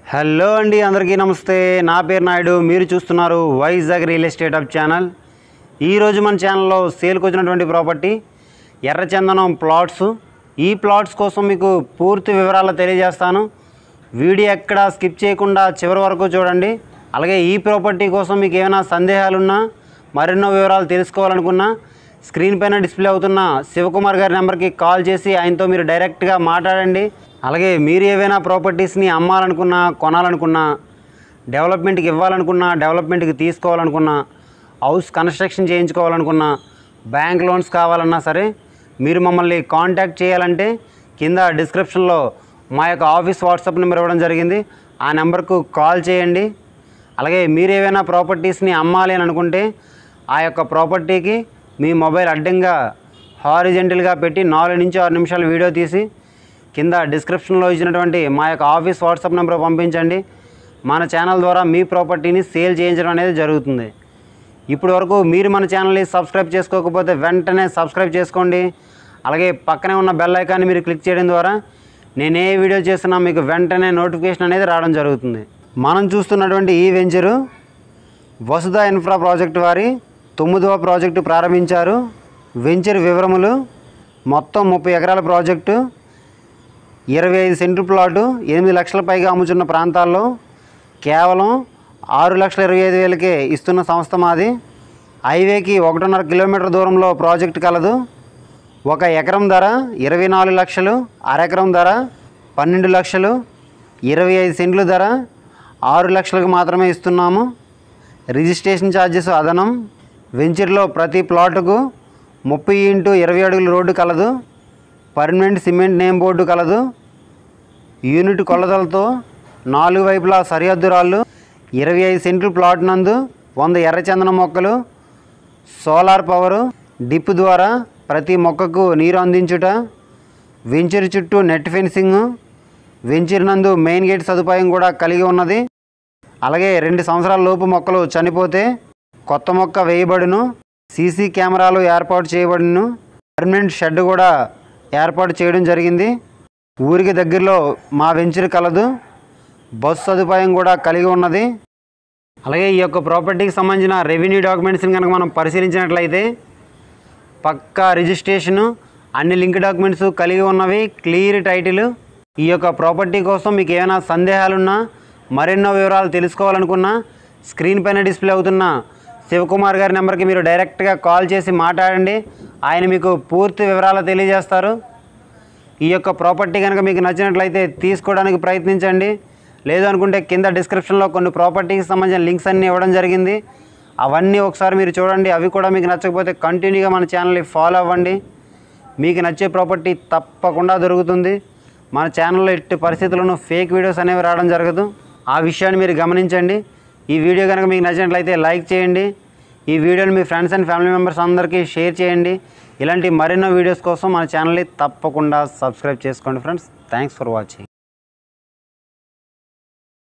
hello అండి అందరికీ నమస్తే నా పేరు నాయుడు మీరు చూస్తున్నారు Vizag real estate up channel ఈరోజు మన ఛానల్లో సేల్కి వచ్చినటువంటి ప్రాపర్టీ ఎర్రచందనం ప్లాట్స్ ఈ ప్లాట్స్ కోసం మీకు పూర్తి వివరాలు తెలియజేస్తాను వీడియో ఎక్కడ స్కిప్ చేయకుండా చివరి వరకు చూడండి అలాగే ఈ ప్రాపర్టీ కోసం మీకు ఏమైనా సందేహాలున్నా మరెన్నో వివరాలు తెలుసుకోవాలనుకున్నా స్క్రీన్ పైన డిస్ప్లే అవుతున్న శివకుమార్ గారి నెంబర్కి కాల్ చేసి ఆయనతో మీరు డైరెక్ట్గా మాట్లాడండి అలాగే మీరు ఏవైనా ప్రాపర్టీస్ని అమ్మాలనుకున్నా కొనాలనుకున్నా డెవలప్మెంట్కి ఇవ్వాలనుకున్నా డెవలప్మెంట్కి తీసుకోవాలనుకున్నా హౌస్ కన్స్ట్రక్షన్ చేయించుకోవాలనుకున్నా బ్యాంక్ లోన్స్ కావాలన్నా సరే మీరు మమ్మల్ని కాంటాక్ట్ చేయాలంటే కింద డిస్క్రిప్షన్లో మా యొక్క ఆఫీస్ వాట్సాప్ నెంబర్ ఇవ్వడం జరిగింది ఆ నెంబర్కు కాల్ చేయండి అలాగే మీరు ఏవైనా ప్రాపర్టీస్ని అమ్మాలి అని అనుకుంటే ఆ యొక్క ప్రాపర్టీకి మీ మొబైల్ అడ్డంగా హారిజెంటల్గా పెట్టి నాలుగు నుంచి ఆరు నిమిషాలు వీడియో తీసి కింద డిస్క్రిప్షన్లో ఇచ్చినటువంటి మా యొక్క ఆఫీస్ వాట్సాప్ నెంబర్ పంపించండి మన ఛానల్ ద్వారా మీ ప్రాపర్టీని సేల్ చేయించడం అనేది జరుగుతుంది ఇప్పటి వరకు మీరు మన ఛానల్ని సబ్స్క్రైబ్ చేసుకోకపోతే వెంటనే సబ్స్క్రైబ్ చేసుకోండి అలాగే పక్కనే ఉన్న బెల్ ఐకాన్ని మీరు క్లిక్ చేయడం ద్వారా నేను ఏ వీడియో చేస్తున్నా మీకు వెంటనే నోటిఫికేషన్ అనేది రావడం జరుగుతుంది మనం చూస్తున్నటువంటి ఈ వెంచరు వసుధ ఇన్ఫ్రా ప్రాజెక్టు వారి తొమ్మిదవ ప్రాజెక్టు ప్రారంభించారు వెంచర్ వివరములు మొత్తం ముప్పై ఎకరాల ప్రాజెక్టు ఇరవై ఐదు సెంటు ప్లాటు ఎనిమిది లక్షల పైగా అమ్ముచున్న ప్రాంతాల్లో కేవలం ఆరు లక్షల ఇరవై ఐదు వేలకే ఇస్తున్న సంస్థ మాది హైవేకి ఒకటిన్నర కిలోమీటర్ దూరంలో ప్రాజెక్ట్ కలదు ఒక ఎకరం ధర ఇరవై నాలుగు లక్షలు అరెకరం ధర పన్నెండు లక్షలు ఇరవై ఐదు సెంట్లు ధర ఆరు లక్షలకు మాత్రమే ఇస్తున్నాము రిజిస్ట్రేషన్ ఛార్జెస్ అదనం వెంచర్లో ప్రతి ప్లాటుకు ముప్పై ఇంటూ ఇరవై అడుగుల రోడ్డు కలదు పర్మనెంట్ సిమెంట్ నేమ్ బోర్డు కలదు యూనిట్ కొలతలతో నాలుగు వైపులా సరిహద్దు రాళ్ళు ఇరవై ఐదు సెంట్లు ప్లాట్ నందు వంద ఎర్రచందనం మొక్కలు సోలార్ పవరు డిప్ ద్వారా ప్రతి మొక్కకు నీరు అందించుట వెంచర్ చుట్టూ నెట్ ఫెన్సింగ్ వెంచర్ నందు మెయిన్ గేట్ సదుపాయం కూడా కలిగి ఉన్నది అలాగే రెండు సంవత్సరాల లోపు మొక్కలు చనిపోతే కొత్త మొక్క వేయబడును సీసీ కెమెరాలు ఏర్పాటు చేయబడును పర్మనెంట్ షెడ్ కూడా ఏర్పాటు చేయడం జరిగింది ఊరికి దగ్గరలో మా వెంచర్ కలదు బస్సు సదుపాయం కూడా కలిగి ఉన్నది అలాగే ఈ యొక్క ప్రాపర్టీకి సంబంధించిన రెవెన్యూ డాక్యుమెంట్స్ని కనుక మనం పరిశీలించినట్లయితే పక్కా రిజిస్ట్రేషను అన్ని లింక్ డాక్యుమెంట్స్ కలిగి ఉన్నవి క్లియర్ టైటిల్ ఈ యొక్క ప్రాపర్టీ కోసం మీకు ఏమైనా సందేహాలున్నా మరెన్నో వివరాలు తెలుసుకోవాలనుకున్నా స్క్రీన్ పైన డిస్ప్లే అవుతున్న శివకుమార్ గారి నెంబర్కి మీరు డైరెక్ట్గా కాల్ చేసి మాట్లాడండి ఆయన మీకు పూర్తి వివరాలు తెలియజేస్తారు ఈ యొక్క ప్రాపర్టీ కనుక మీకు నచ్చినట్లయితే తీసుకోవడానికి ప్రయత్నించండి లేదు అనుకుంటే కింద డిస్క్రిప్షన్లో కొన్ని ప్రాపర్టీకి సంబంధించిన లింక్స్ అన్నీ ఇవ్వడం జరిగింది అవన్నీ ఒకసారి మీరు చూడండి అవి కూడా మీకు నచ్చకపోతే కంటిన్యూగా మన ఛానల్ని ఫాలో అవ్వండి మీకు నచ్చే ప్రాపర్టీ తప్పకుండా దొరుకుతుంది మన ఛానల్లో ఎట్టి పరిస్థితుల్లోనూ ఫేక్ వీడియోస్ అనేవి రావడం జరగదు ఆ విషయాన్ని మీరు గమనించండి ఈ వీడియో కనుక మీకు నచ్చినట్లయితే లైక్ చేయండి ఈ వీడియోని మీ ఫ్రెండ్స్ అండ్ ఫ్యామిలీ మెంబర్స్ అందరికీ షేర్ చేయండి ఇలాంటి మరెన్నో వీడియోస్ కోసం మన ఛానల్ని తప్పకుండా సబ్స్క్రైబ్ చేసుకోండి ఫ్రెండ్స్ థ్యాంక్స్ ఫర్ వాచింగ్